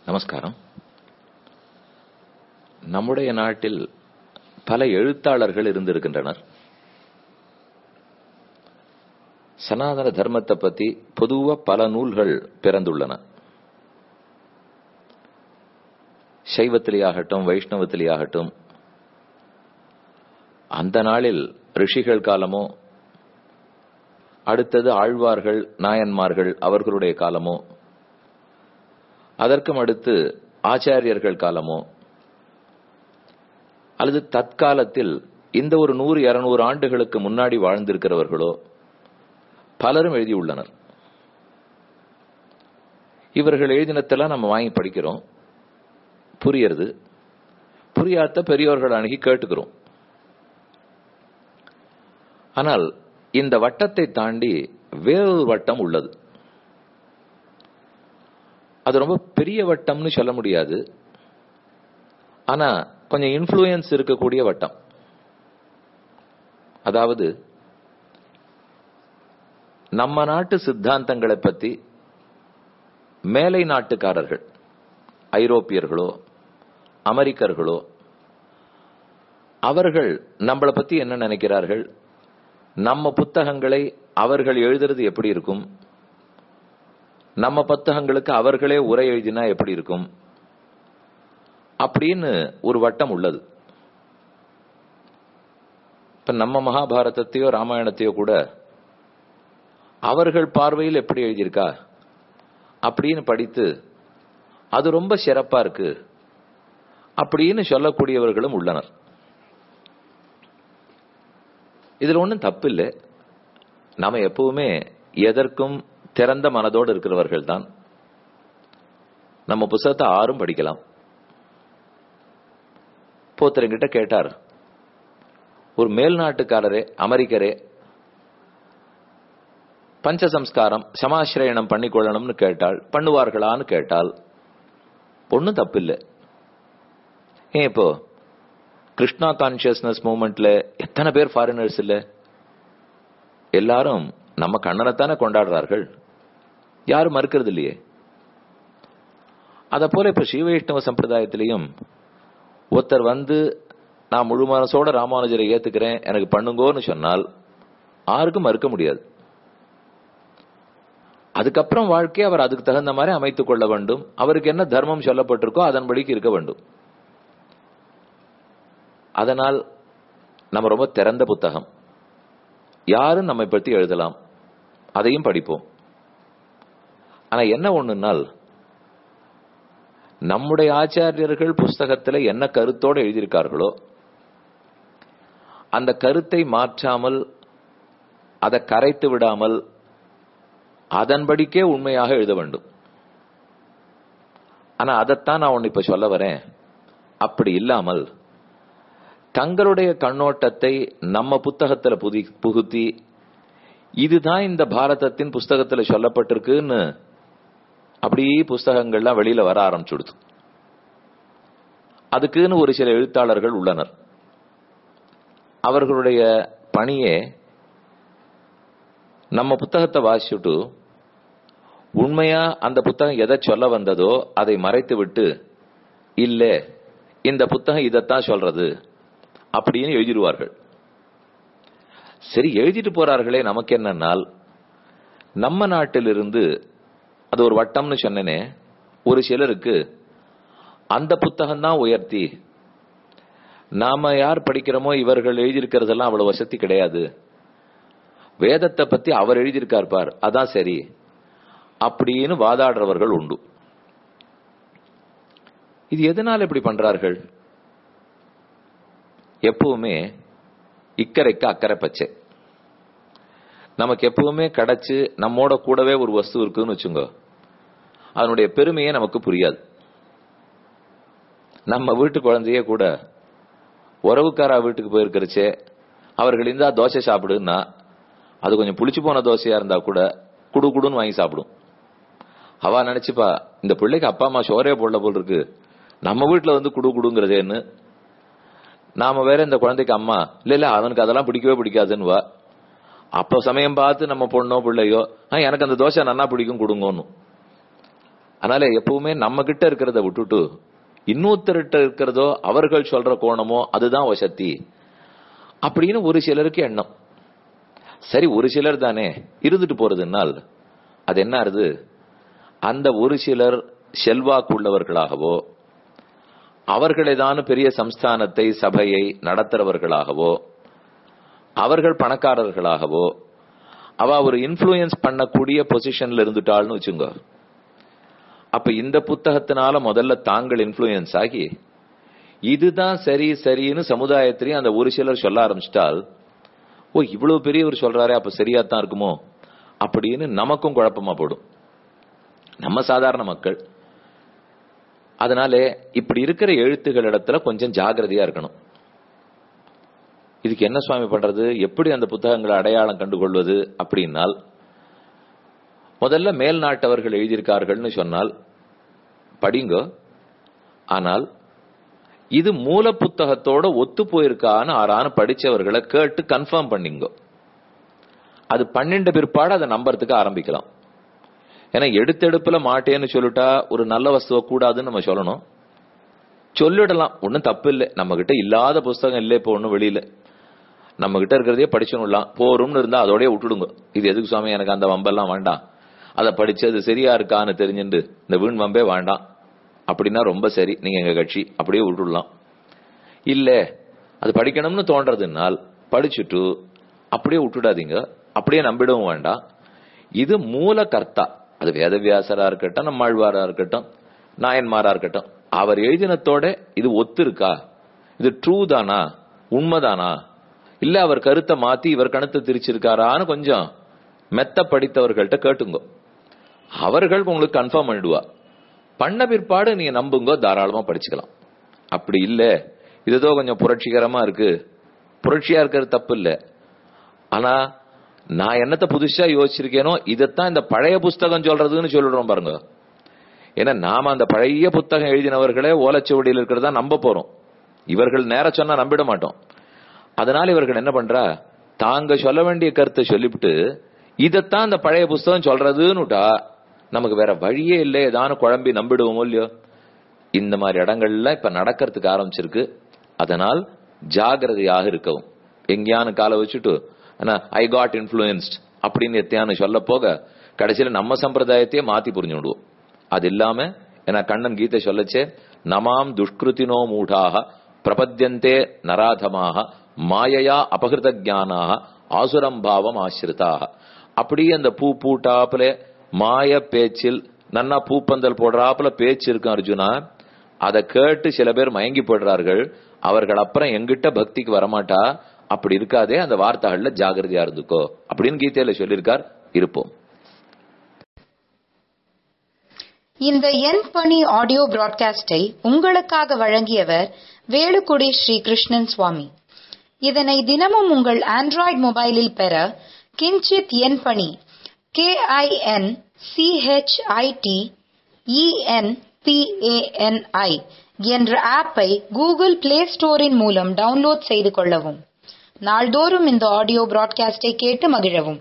நமஸ்காரம் நம்முடைய நாட்டில் பல எழுத்தாளர்கள் இருந்திருக்கின்றனர் சனாதன தர்மத்தை பத்தி பொதுவா பல நூல்கள் பிறந்துள்ளன சைவத்திலேயாகட்டும் வைஷ்ணவத்திலேயாகட்டும் அந்த நாளில் ரிஷிகள் காலமோ அடுத்தது ஆழ்வார்கள் நாயன்மார்கள் அவர்களுடைய காலமோ அதற்கும் அடுத்து ஆச்சாரியர்கள் காலமோ அல்லது தற்காலத்தில் இந்த ஒரு நூறு இருநூறு ஆண்டுகளுக்கு முன்னாடி வாழ்ந்திருக்கிறவர்களோ பலரும் எழுதியுள்ளனர் இவர்கள் எழுதினத்தெல்லாம் நம்ம வாங்கி படிக்கிறோம் புரியறது புரியாத பெரியோர்கள் அணுகி கேட்டுக்கிறோம் ஆனால் இந்த வட்டத்தை தாண்டி வேறொரு வட்டம் உள்ளது அது ரொம்ப பெரிய வட்டம்னு சொல்ல முடியாது ஆனா கொஞ்சம் இன்ஃபுளுயன்ஸ் இருக்கக்கூடிய வட்டம் அதாவது நம்ம நாட்டு சித்தாந்தங்களை பத்தி மேலை நாட்டுக்காரர்கள் ஐரோப்பியர்களோ அமெரிக்கர்களோ அவர்கள் நம்மளை பத்தி என்ன நினைக்கிறார்கள் நம்ம புத்தகங்களை அவர்கள் எழுதுறது எப்படி இருக்கும் நம்ம புத்தகங்களுக்கு அவர்களே உரை எழுதினா எப்படி இருக்கும் அப்படின்னு ஒரு வட்டம் உள்ளது இப்ப நம்ம மகாபாரதத்தையோ ராமாயணத்தையோ கூட அவர்கள் பார்வையில் எப்படி எழுதியிருக்கா அப்படின்னு படித்து அது ரொம்ப சிறப்பா இருக்கு அப்படின்னு சொல்லக்கூடியவர்களும் உள்ளனர் இதுல ஒன்றும் தப்பு இல்லை நாம எப்பவுமே எதற்கும் திறந்த மனதோடு இருக்கிறவர்கள் தான் நம்ம புத்தகத்தை ஆறும் படிக்கலாம் போத்தரங்கிட்ட கேட்டார் ஒரு மேல்நாட்டுக்காரரே அமெரிக்கரே பஞ்சசம்ஸ்காரம் சமாசிரயணம் பண்ணிக்கொள்ளணும்னு கேட்டால் பண்ணுவார்களான்னு கேட்டால் ஒன்றும் தப்பில்லை ஏன் இப்போ கிருஷ்ணா கான்சியஸ்னஸ் மூவ்மெண்ட்ல எத்தனை பேர் ஃபாரினர்ஸ் இல்ல எல்லாரும் நம்ம கண்ணனைத்தானே கொண்டாடுறார்கள் யாரும் மறுக்கிறது இல்லையே அத போல இப்ப ஸ்ரீ வைஷ்ணவ சம்பிரதாயத்திலையும் ஒருத்தர் வந்து நான் முழு மனசோட ராமானுஜரை ஏத்துக்கிறேன் எனக்கு பண்ணுங்கோன்னு சொன்னால் யாருக்கும் மறுக்க முடியாது அதுக்கப்புறம் வாழ்க்கையை அவர் அதுக்கு தகுந்த மாதிரி அமைத்துக் கொள்ள வேண்டும் அவருக்கு என்ன தர்மம் சொல்லப்பட்டிருக்கோ அதன்படிக்கு இருக்க வேண்டும் அதனால் நம்ம ரொம்ப திறந்த புத்தகம் யாரும் நம்மை பற்றி எழுதலாம் அதையும் படிப்போம் ஆனா என்ன ஒண்ணுனால் நம்முடைய ஆச்சாரியர்கள் புஸ்தகத்துல என்ன கருத்தோடு எழுதியிருக்கார்களோ அந்த கருத்தை மாற்றாமல் அதை கரைத்து விடாமல் அதன்படிக்கே உண்மையாக எழுத வேண்டும் ஆனா அதைத்தான் நான் ஒன்னு இப்ப சொல்ல வரேன் அப்படி இல்லாமல் தங்களுடைய கண்ணோட்டத்தை நம்ம புத்தகத்துல புதி புகுத்தி இதுதான் இந்த பாரதத்தின் புஸ்தகத்துல சொல்லப்பட்டிருக்குன்னு அப்படியே புஸ்தகங்கள்லாம் வெளியில வர ஆரம்பிச்சுடுது அதுக்குன்னு ஒரு சில எழுத்தாளர்கள் உள்ளனர் அவர்களுடைய பணியே நம்ம புத்தகத்தை வாசிச்சுட்டு உண்மையா அந்த புத்தகம் எதை சொல்ல வந்ததோ அதை மறைத்து விட்டு இல்ல இந்த புத்தகம் இதைத்தான் சொல்றது அப்படின்னு எழுதிடுவார்கள் சரி எழுதிட்டு போறார்களே நமக்கு என்னன்னால் நம்ம நாட்டிலிருந்து அது ஒரு வட்டம்னு சொன்னனே ஒரு சிலருக்கு அந்த புத்தகம் தான் உயர்த்தி நாம யார் படிக்கிறோமோ இவர்கள் எழுதியிருக்கிறதெல்லாம் அவ்வளவு வசதி கிடையாது வேதத்தை பத்தி அவர் எழுதியிருக்கார் பார் அதான் சரி அப்படின்னு வாதாடுறவர்கள் உண்டு இது எதனால் இப்படி பண்றார்கள் எப்பவுமே இக்கரைக்கு அக்கறை பச்சை நமக்கு எப்பவுமே கிடைச்சு நம்மோட கூடவே ஒரு வஸ்து இருக்குன்னு வச்சுங்க அதனுடைய பெருமையே நமக்கு புரியாது நம்ம வீட்டு குழந்தையே கூட உறவுக்காரா வீட்டுக்கு போயிருக்கிறச்சே அவர்கள் இருந்தா தோசை சாப்பிடுன்னா அது கொஞ்சம் புளிச்சு போன தோசையா இருந்தா கூட குடு குடுன்னு வாங்கி சாப்பிடும் அவ நினைச்சுப்பா இந்த பிள்ளைக்கு அப்பா அம்மா சோரே போடல போல் இருக்கு நம்ம வீட்டுல வந்து குடு குடுங்கிறதேன்னு நாம வேற இந்த குழந்தைக்கு அம்மா இல்ல இல்ல அவனுக்கு அதெல்லாம் பிடிக்கவே பிடிக்காதுன்னு வா அப்ப சமயம் பார்த்து நம்ம பொண்ணோ பிள்ளையோ எனக்கு அந்த தோசை நன்னா பிடிக்கும் கொடுங்கன்னு அதனால எப்பவுமே நம்ம கிட்ட இருக்கிறத விட்டுட்டு இன்னொருத்தர்கிட்ட இருக்கிறதோ அவர்கள் சொல்ற கோணமோ அதுதான் வசத்தி அப்படின்னு ஒரு சிலருக்கு எண்ணம் சரி ஒரு சிலர் தானே இருந்துட்டு போறதுனால் அது என்ன ஆறுது அந்த ஒரு சிலர் செல்வாக்கு உள்ளவர்களாகவோ அவர்களேதான் பெரிய சம்ஸ்தானத்தை சபையை நடத்துறவர்களாகவோ அவர்கள் பணக்காரர்களாகவோ அவ ஒரு இன்ஃபுளுயன்ஸ் பண்ணக்கூடிய பொசிஷன்ல இருந்துட்டாள்னு வச்சுங்க அப்ப இந்த புத்தகத்தினால முதல்ல தாங்கள் இன்ஃபுளுயன்ஸ் ஆகி இதுதான் சரி சரின்னு சமுதாயத்திலையும் அந்த ஒரு சிலர் சொல்ல ஆரம்பிச்சிட்டால் ஓ இவ்வளவு பெரியவர் சொல்றாரே அப்ப சரியா தான் இருக்குமோ அப்படின்னு நமக்கும் குழப்பமா போடும் நம்ம சாதாரண மக்கள் அதனால இப்படி இருக்கிற எழுத்துகள் இடத்துல கொஞ்சம் ஜாகிரதையா இருக்கணும் இதுக்கு என்ன சுவாமி பண்றது எப்படி அந்த புத்தகங்களை அடையாளம் கண்டுகொள்வது அப்படின்னால் முதல்ல மேல் நாட்டவர்கள் எழுதியிருக்கார்கள்னு சொன்னால் படிங்க ஆனால் இது மூல புத்தகத்தோட ஒத்து போயிருக்கான்னு ஆறான படிச்சவர்களை கேட்டு கன்ஃபார்ம் பண்ணிங்க அது பன்னெண்டு பிற்பாடு அதை நம்புறதுக்கு ஆரம்பிக்கலாம் ஏன்னா எடுத்தெடுப்புல மாட்டேன்னு சொல்லிட்டா ஒரு நல்ல வஸ்துவ கூடாதுன்னு நம்ம சொல்லணும் சொல்லிடலாம் ஒன்னும் தப்பு இல்லை நம்ம கிட்ட இல்லாத புஸ்தகம் இல்லை இப்போ ஒன்னும் வெளியில நம்ம கிட்ட இருக்கிறதே படிச்சுடலாம் போரும்னு இருந்தா அதோடய விட்டுடுங்க இது எதுக்கு சுவாமி எனக்கு அந்த வம்பெல்லாம் வேண்டாம் அதை படிச்சு அது சரியா இருக்கான்னு தெரிஞ்சுட்டு இந்த வீண் வம்பே வேண்டாம் அப்படின்னா ரொம்ப சரி நீங்க எங்க கட்சி அப்படியே விட்டுடலாம் இல்ல அது படிக்கணும்னு தோன்றதுனால் படிச்சுட்டு அப்படியே விட்டுடாதீங்க அப்படியே நம்பிடவும் வேண்டாம் இது மூல கர்த்தா அது வேதவியாசரா இருக்கட்டும் நம்மாழ்வாரா இருக்கட்டும் நாயன்மாரா இருக்கட்டும் அவர் எழுதினத்தோட இது ஒத்து இருக்கா இது ட்ரூ தானா உண்மைதானா இல்ல அவர் கருத்தை மாத்தி இவர் கணத்தை திரிச்சிருக்காரான்னு கொஞ்சம் மெத்த படித்தவர்கள்ட்ட கேட்டுங்க அவர்கள் உங்களுக்கு கன்ஃபார்ம் பண்ணிடுவா பண்ண பிற்பாடு நீங்க நம்புங்க தாராளமா படிச்சுக்கலாம் அப்படி இல்ல இதுதோ கொஞ்சம் புரட்சிகரமா இருக்கு புரட்சியா இருக்கிறது தப்பு இல்ல ஆனா நான் என்னத்த புதுசா யோசிச்சிருக்கேனோ இதைத்தான் இந்த பழைய புஸ்தகம் சொல்றதுன்னு சொல்லிடுறோம் பாருங்க ஏன்னா நாம அந்த பழைய புத்தகம் எழுதினவர்களே ஓலச்சுவடியில் இருக்கிறதா நம்ப போறோம் இவர்கள் நேர சொன்னா நம்பிட மாட்டோம் அதனால இவர்கள் என்ன பண்றா தாங்க சொல்ல வேண்டிய கருத்தை சொல்லிவிட்டு இதைத்தான் அந்த பழைய புஸ்தகம் சொல்றதுன்னுட்டா நமக்கு வேற வழியே இல்லை ஏதானு குழம்பி நம்பிடுவோமோ இல்லையோ இந்த மாதிரி இடங்கள்ல இப்ப நடக்கிறதுக்கு ஆரம்பிச்சிருக்கு அதனால் ஜாகிரதையாக இருக்கவும் எங்கேயானு காலை வச்சுட்டு ஐ காட் இன்ஃபுளுன்ஸ்ட் அப்படின்னு எத்தையானு சொல்ல போக கடைசியில நம்ம சம்பிரதாயத்தையே மாத்தி புரிஞ்சு விடுவோம் அது இல்லாம ஏன்னா கண்ணன் கீதை சொல்லச்சே நமாம் துஷ்கிருத்தினோ மூடாக பிரபத்தியந்தே நராதமாக மாயையா அபகிருத ஜானாக ஆசுரம்பாவம் ஆசிரிதாக அப்படியே அந்த பூ பூட்டாப்புல மாய பேச்சில் நன்னா பூப்பந்தல் போடுறாப்புல பேச்சு இருக்கும் அர்ஜுனா அதை கேட்டு சில பேர் மயங்கி போடுறார்கள் அவர்கள் அப்புறம் எங்கிட்ட பக்திக்கு வரமாட்டா அப்படி இருக்காதே அந்த வார்த்தைகள்ல ஜாகிரதையா இருந்துக்கோ அப்படின்னு கீதையில சொல்லியிருக்கார் இருப்போம் இந்த என் பணி ஆடியோ பிராட்காஸ்டை உங்களுக்காக வழங்கியவர் வேலுக்குடி ஸ்ரீ கிருஷ்ணன் சுவாமி இதனை தினமும் உங்கள் ஆண்ட்ராய்டு மொபைலில் பெற கிஞ்சித் என் பணி கே ஐ என் சிஹெச்ஐடி இஎன்பிஏஎன்ஐ என்ற ஆப்பை கூகுள் பிளே ஸ்டோரின் மூலம் டவுன்லோட் செய்து கொள்ளவும் நாள்தோறும் இந்த ஆடியோ பிராட்காஸ்டை கேட்டு மகிழவும்